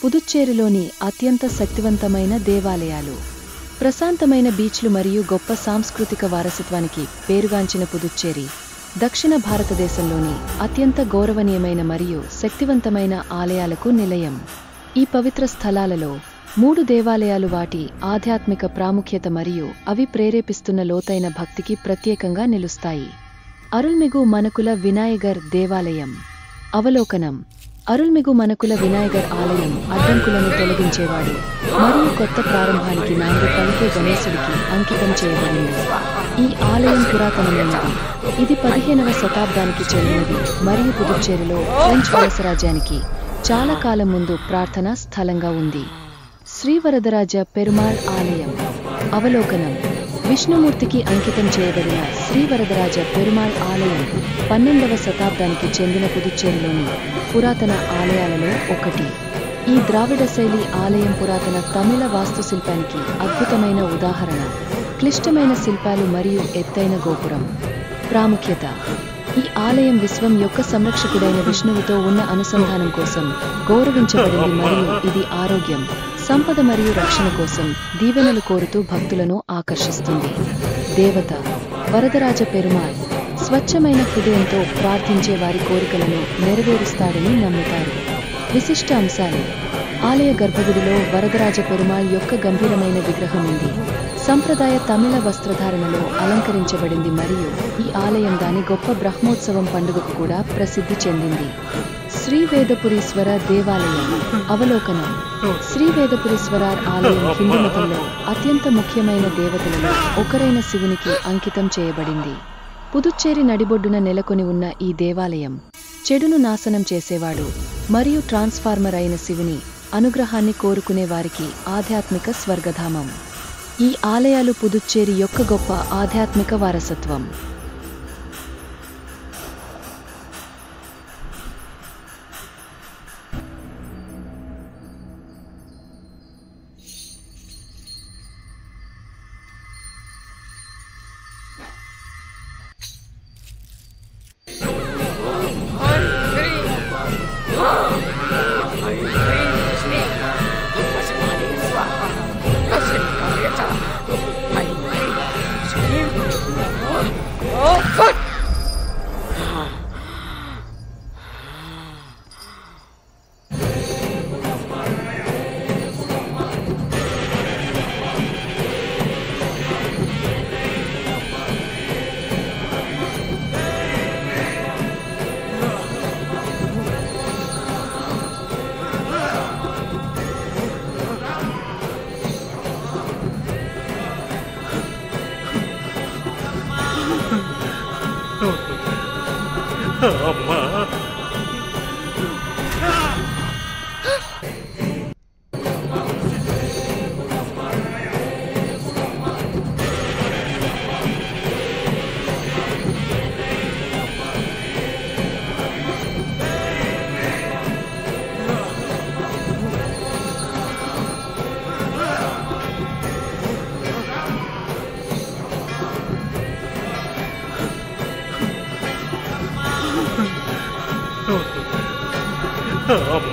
పుదుచ్చేరిలోని అత్యంత శక్తివంతమైన దేవాలయాలు ప్రశాంతమైన బీచ్లు మరియు గొప్ప సాంస్కృతిక వారసత్వానికి పేరుగాంచిన పుదుచ్చేరి దక్షిణ భారతదేశంలోని అత్యంత గౌరవనీయమైన మరియు శక్తివంతమైన ఆలయాలకు నిలయం ఈ పవిత్ర స్థలాలలో మూడు దేవాలయాలు వాటి ఆధ్యాత్మిక ప్రాముఖ్యత మరియు అవి ప్రేరేపిస్తున్న లోతైన భక్తికి ప్రత్యేకంగా నిలుస్తాయి అరుల్మిగు మనకుల వినాయగర్ దేవాలయం అవలోకనం అరుల్మిగు మనకుల వినాయగర్ ఆలయం అడ్డంకులను తొలగించేవాడు మరియు కొత్త ప్రారంభానికి నాంది పలికే గణేశుడికి అంకితం చేయబడింది ఈ ఆలయం పురాతనమైనది ఇది పదిహేనవ శతాబ్దానికి చెందినది మరియు పుదుచ్చేరిలో ఫ్రెంచ్ వలసరాజ్యానికి చాలా కాలం ముందు ప్రార్థనా స్థలంగా ఉంది శ్రీవరదరాజ పెరుమాళ్ ఆలయం అవలోకనం విష్ణుమూర్తికి అంకితం చేయబడిన శ్రీవరదరాజ పెరుమాళ్ ఆలయం పన్నెండవ శతాబ్దానికి చెందిన పుదుచ్చేరిలోని పురాతన ఆలయాలలో ఒకటి ఈ ద్రావిడ శైలి ఆలయం పురాతన తమిళ వాస్తుశిల్పానికి అద్భుతమైన ఉదాహరణ క్లిష్టమైన శిల్పాలు మరియు ఎత్తైన గోపురం ప్రాముఖ్యత ఈ ఆలయం విశ్వం యొక్క సంరక్షకుడైన విష్ణువుతో ఉన్న అనుసంధానం కోసం గౌరవించబడింది మరియు ఇది ఆరోగ్యం సంపద మరియు రక్షణ కోసం దీవెనలు కోరుతూ భక్తులను ఆకర్షిస్తుంది దేవత వరదరాజ పెరుమాళ్ స్వచ్ఛమైన హృదయంతో ప్రార్థించే వారి కోరికలను నెరవేరుస్తాడని నమ్ముతారు విశిష్ట అంశాలు ఆలయ గర్భగుడిలో వరదరాజ పెరుమాళ్ యొక్క గంభీరమైన విగ్రహం ఉంది సంప్రదాయ తమిళ వస్త్రధారణలో అలంకరించబడింది మరియు ఈ ఆలయం దాని గొప్ప బ్రహ్మోత్సవం పండుగకు కూడా ప్రసిద్ధి చెందింది శ్రీ వేదపురీశ్వర దేవాలయం అవలోకనం శ్రీ వేదపురీశ్వరార్ ఆలయం హిందూ మతంలో అత్యంత ముఖ్యమైన దేవతలలో ఒకరైన శివునికి అంకితం చేయబడింది పుదుచ్చేరి నడిబొడ్డున నెలకొని ఉన్న ఈ దేవాలయం చెడును నాశనం చేసేవాడు మరియు ట్రాన్స్ఫార్మర్ అయిన శివుని అనుగ్రహాన్ని కోరుకునే వారికి ఆధ్యాత్మిక స్వర్గధామం ఈ ఆలయాలు పుదుచ్చేరి యొక్క గొప్ప ఆధ్యాత్మిక వారసత్వం అమ్మా అమ్మా